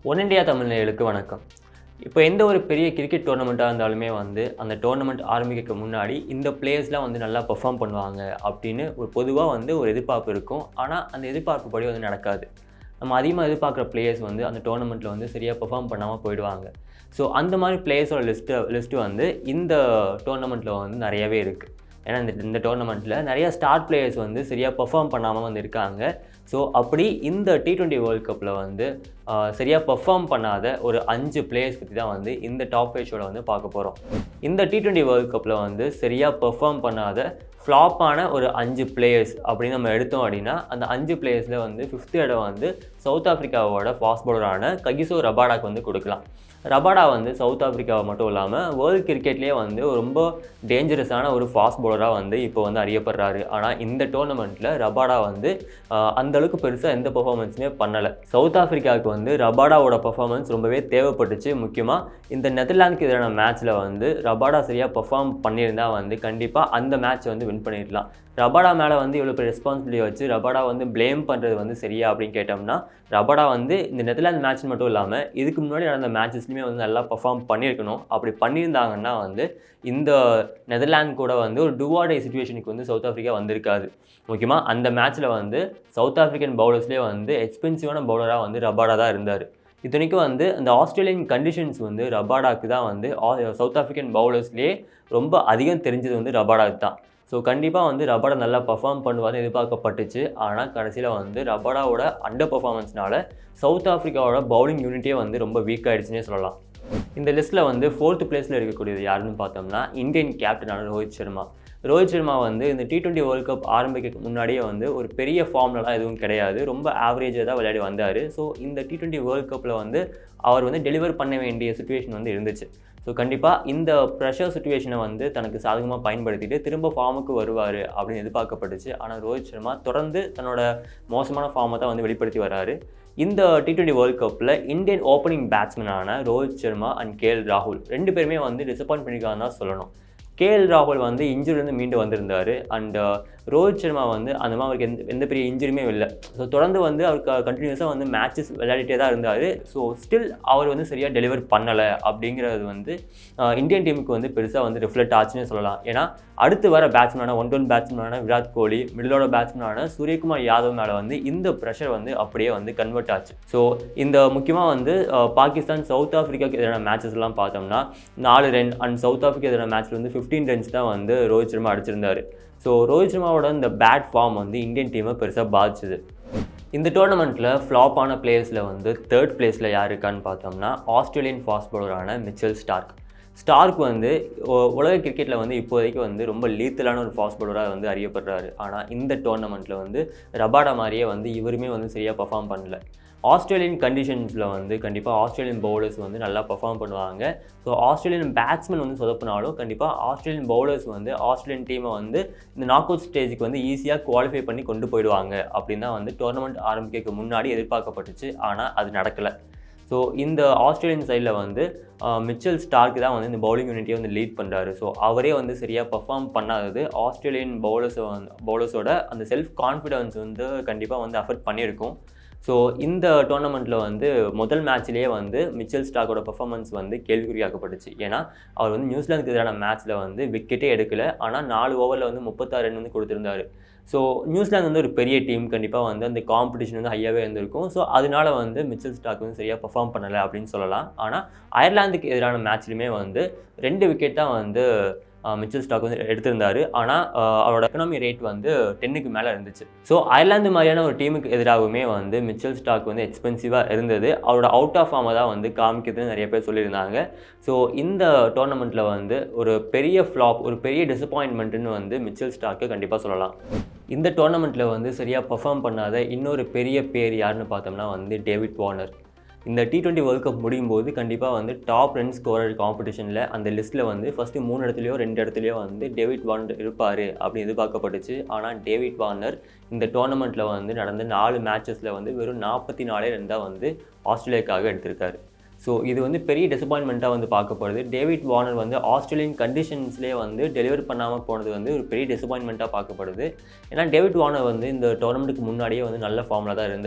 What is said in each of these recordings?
one India தமிழ்நேயர்களுக்கு வணக்கம் இப்போ எந்த ஒரு பெரிய கிரிக்கெட் டோர்னமெண்ட்டாக இருந்தாலுமே வந்து அந்த டோர்னமெண்ட் ஆரம்பிக்க முன்னாடி இந்த பிளேயர்ஸ்லாம் வந்து நல்லா பெர்ஃபார்ம் பண்ணுவாங்க அப்படின்னு ஒரு பொதுவாக வந்து ஒரு எதிர்பார்ப்பு இருக்கும் ஆனால் அந்த எதிர்பார்ப்பு படி வந்து நடக்காது நம்ம அதிகமாக எதிர்பார்க்குற பிளேயர்ஸ் வந்து அந்த டோர்னமெண்ட்டில் வந்து சரியாக பெர்ஃபார்ம் பண்ணாமல் போயிடுவாங்க ஸோ அந்த மாதிரி பிளேயர்ஸோட லிஸ்ட்டு லிஸ்ட்டு வந்து இந்த டோர்னமெண்ட்டில் வந்து நிறையவே இருக்குது ஏன்னா இந்த இந்த டோர்னமெண்ட்டில் நிறைய ஸ்டார் பிளேயர்ஸ் வந்து சரியாக பெர்ஃபார்ம் பண்ணாமல் வந்து இருக்காங்க ஸோ அப்படி இந்த டி டுவெண்ட்டி வேர்ல்ட் கப்பில் வந்து ஆஹ், சரியாக பெர்ஃபார்ம் பண்ணாத ஒரு அஞ்சு பிளேயர்ஸ் பற்றி தான் வந்து இந்த டாப் ஃபைவ் ஷோவில் வந்து பார்க்க போகிறோம் இந்த டி டுவெண்ட்டி வேர்ல்ட் கப்பில் வந்து சரியாக பெர்ஃபார்ம் பண்ணாத ஃப்ளாப்பான ஒரு அஞ்சு பிளேயர்ஸ் அப்படின்னு நம்ம எடுத்தோம் அப்படின்னா அந்த அஞ்சு பிளேயர்ஸில் வந்து ஃபிஃப்த் இடம் வந்து சவுத் ஆஃப்ரிக்காவோட ஃபாஸ்ட் பவுலரான ககிசோ ரபாடாக்கு வந்து கொடுக்கலாம் ரபாடா வந்து சவுத் ஆஃப்ரிக்காவை மட்டும் இல்லாமல் வேர்ல்டு கிரிக்கெட்லேயே வந்து ரொம்ப டேஞ்சரஸான ஒரு ஃபாஸ்ட் பவுலராக வந்து இப்போ வந்து அறியப்படுறாரு ஆனால் இந்த டோர்னமெண்ட்டில் ரபாடா வந்து ஆஹ், அந்த அளவுக்கு பெருசாக எந்த பெர்ஃபார்மன்ஸுமே பண்ணலை சவுத் ஆஃப்ரிக்காவுக்கு வந்து ரபாடாவோட பெர்ஃபார்மன்ஸ் ரொம்பவே தேவைப்பட்டுச்சு முக்கியமாக இந்த நெதர்லாந்துக்கு எதிரான மேட்ச்சில் வந்து ரபாடா சரியாக பெர்ஃபார்ம் பண்ணியிருந்தா வந்து கண்டிப்பாக அந்த மேட்ச்சை வந்து வின் பண்ணிடலாம் ரபாடா மேலே வந்து இவ்வளோ பெரிய ரெஸ்பான்சிபிலிட்டி வச்சு ரபாடா வந்து ப்ளேம் பண்ணுறது வந்து சரியா அப்படின்னு கேட்டோம்னா ரபாடா வந்து இந்த நெதர்லாந்து மேட்ச் மட்டும் இல்லாமல் இதுக்கு முன்னாடி நடந்த மேட்சஸ்லையுமே வந்து நல்லா பர்ஃபார்ம் பண்ணியிருக்கணும் அப்படி பண்ணியிருந்தாங்கன்னா வந்து இந்த நெதர்லாந்து கூட வந்து ஒரு டுவாடை சுச்சுவேஷனுக்கு வந்து சவுத் ஆஃப்ரிக்கா வந்திருக்காது முக்கியமாக அந்த மேட்ச்சில் வந்து சவுத் ஆஃப்ரிக்கன் பவுலர்ஸ்லேயே வந்து எக்ஸ்பென்சிவான பவுலராக வந்து ரபாடா தான் இருந்தார் இத்தனைக்கும் வந்து அந்த ஆஸ்திரேலியன் கண்டிஷன்ஸ் வந்து ரபாடாக்கு தான் வந்து ஆ- சவுத் ஆஃப்ரிக்கன் பவுலர்ஸ்லேயே ரொம்ப அதிகம் தெரிஞ்சது வந்து ரபாடாக்கு தான் ஸோ கண்டிப்பாக வந்து ரபாடா நல்லா பர்ஃபார்ம் பண்ணுவார்னு எதிர்பார்க்கப்பட்டுச்சு ஆனால் கடைசியில் வந்து ரபாடாவோட அண்டர் பர்ஃபார்மன்ஸ்னால சவுத் ஆஃப்ரிக்காவோட பவுலிங் யூனிட்டே வந்து ரொம்ப வீக் ஆயிடுச்சுன்னே சொல்லலாம் இந்த லிஸ்ட்டில் வந்து ஃபோர்த் பிளேஸில் இருக்கக்கூடியது யாருன்னு பார்த்தோம்னா இந்தியன் கேப்டனான ரோஹித் சர்மா ரோஹித் சர்மா வந்து இந்த டி டுவெண்ட்டி வேர்ல்ட் கப் ஆரம்பிக்க முன்னாடியே வந்து ஒரு பெரிய ஃபார்ம்லலாம் எதுவும் கிடையாது ரொம்ப ஆவரேஜாக தான் விளையாடி வந்தார் ஸோ இந்த டி டுவெண்ட்டி வேர்ல்ட் கப்பில் வந்து அவர் வந்து டெலிவர் பண்ண வேண்டிய சுச்சுவேஷன் வந்து இருந்துச்சு ஸோ கண்டிப்பாக இந்த ப்ரெஷர் சுச்சுவேஷனை வந்து தனக்கு சாதகமாக பயன்படுத்திட்டு திரும்ப ஃபார்முக்கு வருவார் அப்படின்னு எதிர்பார்க்கப்பட்டுச்சு ஆனால் ரோஹித் சர்மா தொடர்ந்து தன்னோட மோசமான ஃபார்மை தான் வந்து வெளிப்படுத்தி வராரு இந்த டி டுவெண்ட்டி வேர்ல்ட் கப்பில் இந்தியன் ஓப்பனிங் பேட்ஸ்மேனான ரோஹித் சர்மா அண்ட் கேஎல் ராகுல் ரெண்டு பேருமே வந்து டிசப்பாயின்ட் பண்ணியிருக்காங்கன்னு தான் சொல்லணும் கேஎல் ராகுல் வந்து இன்ஜுரிலேருந்து மீண்டு வந்திருந்தார் அண்ட் ரோஹித் சர்மா வந்து அந்த மாதிரி அவருக்கு எந்த எந்த பெரிய இன்ஜுரியுமே இல்லை ஸோ தொடர்ந்து வந்து அவருக்கு கண்டினியூஸாக வந்து மேட்சஸ் விளையாடிட்டே தான் இருந்தார் ஸோ ஸ்டில் அவர் வந்து சரியாக டெலிவர் பண்ணலை அப்படிங்கிறது வந்து அஹ், இந்தியன் டீமுக்கு வந்து பெருசாக வந்து ரிஃப்ளெக்ட் ஆச்சுன்னு சொல்லலாம் ஏன்னா அடுத்து வர பேட்ஸ்மேனான ஒன் டவுன் பேட்ஸ்மேனான விராட் கோலி மிடிலோட பேட்ஸ்மேனான சூரியகுமார் யாதவ் மேலே வந்து இந்த ப்ரெஷர் வந்து அப்படியே வந்து கன்வெர்ட் ஆச்சு ஸோ இந்த முக்கியமாக வந்து அஹ், பாகிஸ்தான் சவுத் ஆஃப்ரிக்காவுக்கு எதிரான மேட்சஸ் எல்லாம் பார்த்தோம்னா நாலு ரன் அண்ட் சவுத் ஆஃப்ரிக்கா எதிரான மேட்ச்சில் வந்து ஃபிஃப்டீன் ரன்ஸ் தான் வந்து ரோஹித் சர்மா அடிச்சிருந்தாரு ஸோ ரோஹித் சர்மாவோட இந்த பேட் ஃபார்ம் வந்து இந்தியன் டீமை பெருசாக பாதிச்சுது இந்த டோர்னமெண்ட்டில் ஃப்ளாப்பான பிளேயர்ஸில் வந்து தேர்ட் பிளேஸில் யார் இருக்கான்னு பார்த்தோம்னா ஆஸ்திரேலியன் ஃபாஸ்ட் பவுலரான மிச்சல் ஸ்டார்க் ஸ்டார்க் வந்து உ- உலக கிரிக்கெட்டில் வந்து இப்போதைக்கு வந்து ரொம்ப லீத்தலான ஒரு ஃபாஸ்ட் பவுலராக வந்து அறியப்படுறாரு ஆனால் இந்த டோர்னமெண்ட்டில் வந்து ரபாடா மாதிரியே வந்து இவருமே வந்து சரியாக பர்ஃபார்ம் பண்ணல ஆஸ்திரேலியன் கண்டிஷன்ஸில் வந்து கண்டிப்பாக ஆஸ்திரேலியன் பவுலர்ஸ் வந்து நல்லா பர்ஃபார்ம் பண்ணுவாங்க ஸோ ஆஸ்திரேலியன் பேட்ஸ்மேன் வந்து சொதப்பினாலும் கண்டிப்பாக ஆஸ்திரேலியன் பவுலர்ஸ் வந்து ஆஸ்திரேலியன் டீமை வந்து இந்த நாக் அவுட் ஸ்டேஜுக்கு வந்து ஈஸியாக குவாலிஃபை பண்ணி கொண்டு போயிடுவாங்க அப்படின்னு தான் வந்து டோர்னமெண்ட் ஆரம்பிக்க முன்னாடி எதிர்பார்க்கப்பட்டுச்சு ஆனால் அது நடக்கலை ஸோ இந்த ஆஸ்திரேலியன் சைடில் வந்து ஆஹ், மிச்சல் ஸ்டார்க் தான் வந்து இந்த பவுலிங் யூனிட்டியை வந்து லீட் பண்ணுறாரு ஸோ அவரே வந்து சரியாக பர்ஃபார்ம் பண்ணாதது ஆஸ்திரேலியன் பவுலர்ஸை வந்து பவுலர்ஸோட அந்த செல்ஃப் கான்ஃபிடன்ஸ் வந்து கண்டிப்பாக வந்து அஃபெக்ட் பண்ணியிருக்கும் ஸோ இந்த டோர்னமெண்ட்டில் வந்து முதல் மேட்ச்லேயே வந்து மிச்சல் ஸ்டாக்கோட பெர்ஃபார்மன்ஸ் வந்து கேள்விக்குறியாக்கப்பட்டுச்சு ஏன்னா அவர் வந்து நியூசிலாந்துக்கு எதிரான மேட்ச்சில் வந்து விக்கெட்டே எடுக்கல ஆனால் நாலு ஓவரில் வந்து முப்பத்தாறு ரன் வந்து கொடுத்துருந்தாரு ஸோ நியூசிலாந்து வந்து ஒரு பெரிய டீம் கண்டிப்பாக வந்து அந்த காம்படிஷன் வந்து ஹையாகவே இருந்திருக்கும் ஸோ அதனால வந்து மிச்சல் ஸ்டாக் வந்து சரியாக பெர்ஃபார்ம் பண்ணலை அப்படின்னு சொல்லலாம் ஆனால் அயர்லாந்துக்கு எதிரான மேட்ச்லையுமே வந்து ரெண்டு விக்கெட் தான் வந்து ஆஹ், மிச்சல் ஸ்டாக் வந்து எடுத்திருந்தாரு ஆனால் ஆஹ், அவரோட எக்கனாமி ரேட் வந்து டென்னுக்கு மேலே இருந்துச்சு ஸோ அயர்லாந்து மாதிரியான ஒரு டீமுக்கு எதிராகவுமே வந்து மிச்சல் ஸ்டாக் வந்து எக்ஸ்பென்சிவாக இருந்தது அவரோட அவுட் ஆஃப் ஃபார்மை தான் வந்து காமிக்கிறதுன்னு நிறைய பேர் சொல்லியிருந்தாங்க ஸோ இந்த டோர்னமெண்ட்டில் வந்து ஒரு பெரிய ஃப்ளாப் ஒரு பெரிய டிசப்பாயின்மெண்ட்டுன்னு வந்து மிச்சல் ஸ்டாக்கு கண்டிப்பாக சொல்லலாம் இந்த டோர்னமெண்ட்டில் வந்து சரியாக பெர்ஃபார்ம் பண்ணாத இன்னொரு பெரிய பேர் யாருன்னு பார்த்தோம்னா வந்து டேவிட் வார்னர் இந்த டி டுவெண்ட்டி வேர்ல்ட் கப் முடியும் போது கண்டிப்பாக வந்து டாப் ரன் ஸ்கோரர் காம்படிஷனில் அந்த லிஸ்ட்டில் வந்து ஃபஸ்ட்டு மூணு இடத்துலையோ ரெண்டு இடத்துலையோ வந்து டேவிட் வார்னர் இருப்பார் அப்படின்னு எதிர்பார்க்கப்பட்டுச்சு ஆனால் டேவிட் வார்னர் இந்த டோர்னமெண்ட்டில் வந்து நடந்த நாலு மேட்சஸில் வந்து வெறும் நாற்பத்தி நாலே ரன் தான் வந்து ஆஸ்திரேலியாவுக்காக எடுத்திருக்காரு ஸோ இது வந்து பெரிய டிசப்பாயின்மெண்ட்டாக வந்து பார்க்கப்படுது டேவிட் வார்னர் வந்து ஆஸ்திரேலியன் கண்டிஷன்ஸ்லேயே வந்து டெலிவர் பண்ணாமல் போனது வந்து ஒரு பெரிய டிசப்பாயின்மெண்ட்டாக பார்க்கப்படுது ஏன்னா டேவிட் வார்னர் வந்து இந்த டோர்னமெண்ட்டுக்கு முன்னாடியே வந்து நல்ல ஃபார்மில் தான் இருந்தார்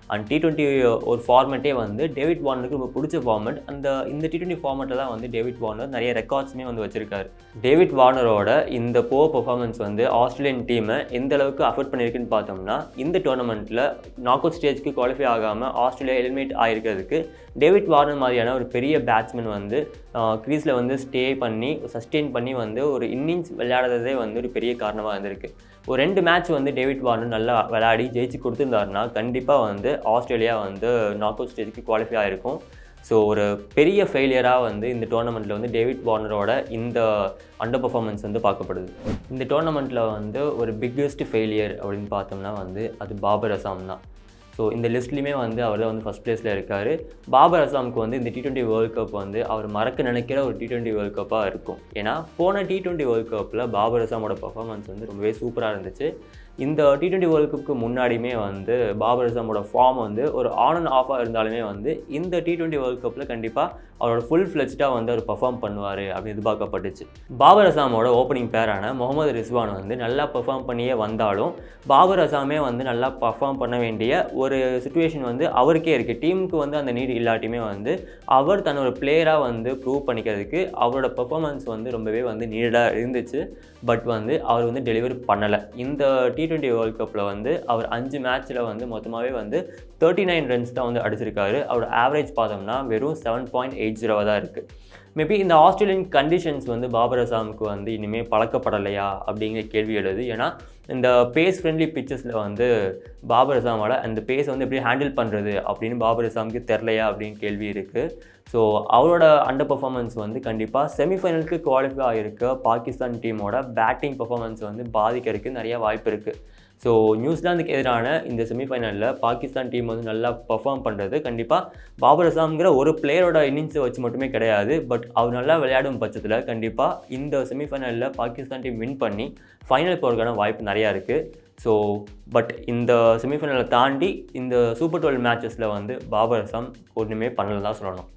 அண்ட் டி டுவெண்ட்டி ஒரு ஃபார்மேட்டே வந்து டேவிட் வார்னருக்கு ரொம்ப பிடிச்ச ஃபார்மேட் அந்த இந்த டி டுவெண்ட்டி ஃபார்மேட்டில் தான் வந்து டேவிட் வார்னர் நிறைய ரெக்கார்ட்ஸுமே வந்து வச்சிருக்காரு டேவிட் வார்னரோட இந்த போ பர்ஃபார்மன்ஸ் வந்து ஆஸ்திரேலியன் டீமை எந்த அளவுக்கு அஃபெக்ட் பண்ணியிருக்குன்னு பார்த்தோம்னா இந்த டோர்னமெண்ட்டில் நாக் அவுட் ஸ்டேஜ்க்கு குவாலிஃபை ஆகாமல் ஆஸ்திரேலியா எலிமினேட் ஆகிருக்கிறதுக்கு டேவிட் வார்னர் மாதிரியான ஒரு பெரிய பேட்ஸ்மேன் வந்து க்ரீஸில் வந்து ஸ்டே பண்ணி சஸ்டெயின் பண்ணி வந்து ஒரு இன்னிங்ஸ் விளையாடுறதே வந்து ஒரு பெரிய காரணமாக இருந்திருக்கு ஒரு ரெண்டு மேட்ச் வந்து டேவிட் வார்னர் நல்லா விளையாடி ஜெயிச்சு கொடுத்துருந்தாருன்னா கண்டிப்பாக வந்து ஆஸ்திரேலியா வந்து நாக் அவுட் ஸ்டேஜுக்கு குவாலிஃபை ஆகிருக்கும் ஸோ ஒரு பெரிய ஃபெயிலியராக வந்து இந்த டோர்னமெண்ட்டில் வந்து டேவிட் வார்னரோட இந்த அண்டர் பர்ஃபார்மன்ஸ் வந்து பார்க்கப்படுது இந்த டோர்னமெண்ட்டில் வந்து ஒரு பிக்கெஸ்ட் ஃபெயிலியர் அப்படின்னு பார்த்தோம்னா வந்து அது பாபர் அசாம் தான் ஸோ இந்த லிஸ்ட்லேயுமே வந்து அவர் தான் வந்து ஃபஸ்ட் ப்ளேஸில் இருக்கார் பாபர் அசாமுக்கு வந்து இந்த டி டுவெண்ட்டி வேர்ல்ட் கப் வந்து அவர் மறக்க நினைக்கிற ஒரு டி டுவெண்ட்டி வேர்ல்ட் கப்பாக இருக்கும் ஏன்னா போன டி டுவெண்ட்டி வேர்ல்ட் கப்பில் பாபர் அசாமோட பர்ஃபார்மன்ஸ் வந்து ரொம்பவே சூப்பராக இருந்துச்சு இந்த டி டுவெண்ட்டி வேர்ல்ட் கப்புக்கு முன்னாடியுமே வந்து பாபர் அசாமோட ஃபார்ம் வந்து ஒரு ஆன் அண்ட் ஆஃபாக இருந்தாலுமே வந்து இந்த டி டுவெண்ட்டி வேர்ல்ட் கப்பில் கண்டிப்பாக அவரோட ஃபுல் ஃப்ளெஜ்டாக வந்து அவர் பர்ஃபார்ம் பண்ணுவார் அப்படின்னு எதிர்பார்க்கப்பட்டுச்சு பாபர் அசாமோட ஓப்பனிங் பேரான முகமது ரிஸ்வான் வந்து நல்லா பர்ஃபார்ம் பண்ணியே வந்தாலும் பாபர் அசாமே வந்து நல்லா பர்ஃபார்ம் பண்ண வேண்டிய ஒரு சுச்சுவேஷன் வந்து அவருக்கே இருக்குது டீமுக்கு வந்து அந்த நீடு இல்லாட்டியுமே வந்து அவர் தன்னோட பிளேயராக வந்து ப்ரூவ் பண்ணிக்கிறதுக்கு அவரோட பெர்ஃபார்மன்ஸ் வந்து ரொம்பவே வந்து நீடாக இருந்துச்சு பட் வந்து அவர் வந்து டெலிவரி பண்ணலை இந்த டி டுவெண்ட்டி வேர்ல்ட் கப்பில் வந்து அவர் அஞ்சு மேட்ச்சில் வந்து மொத்தமாகவே வந்து தேர்ட்டி நைன் ரன்ஸ் தான் வந்து அடிச்சிருக்காரு அவரோட ஆவரேஜ் பார்த்தோம்னா வெறும் செவன் பாயிண்ட் எயிட் ஜீரோவாக தான் இருக்குது மேபி இந்த ஆஸ்திரேலியன் கண்டிஷன்ஸ் வந்து பாபர் அசாமுக்கு வந்து இனிமேல் பழக்கப்படலையா அப்படிங்கிற கேள்வி எழுது ஏன்னா இந்த பேஸ் ஃப்ரெண்ட்லி பிச்சஸில் வந்து பாபர் அசாமோட அந்த பேஸை வந்து எப்படி ஹேண்டில் பண்ணுறது அப்படின்னு பாபர் அசாமுக்கு தெரிலையா அப்படின்னு கேள்வி இருக்குது ஸோ அவரோட அண்டர் பர்ஃபார்மன்ஸ் வந்து கண்டிப்பாக செமிஃபைனலுக்கு குவாலிஃபை ஆகிருக்க பாகிஸ்தான் டீமோட பேட்டிங் பர்ஃபார்மன்ஸ் வந்து பாதிக்கிறதுக்கு நிறைய வாய்ப்பு இருக்குது ஸோ நியூசிலாந்துக்கு எதிரான இந்த செமிஃபைனலில் பாகிஸ்தான் டீம் வந்து நல்லா பர்ஃபார்ம் பண்ணுறது கண்டிப்பாக பாபர் அசாம்ங்கிற ஒரு பிளேயரோட இன்னிங்ஸை வச்சு மட்டுமே கிடையாது பட் அவர் நல்லா விளையாடும் பட்சத்தில் கண்டிப்பாக இந்த செமிஃபைனலில் பாகிஸ்தான் டீம் வின் பண்ணி ஃபைனல் போகிறதுக்கான வாய்ப்பு நிறையா இருக்குது ஸோ பட் இந்த செமிஃபைனலை தாண்டி இந்த சூப்பர் டுவெல் மேட்சஸில் வந்து பாபர் அசாம் ஒன்றுமே பண்ணல தான் சொல்லணும்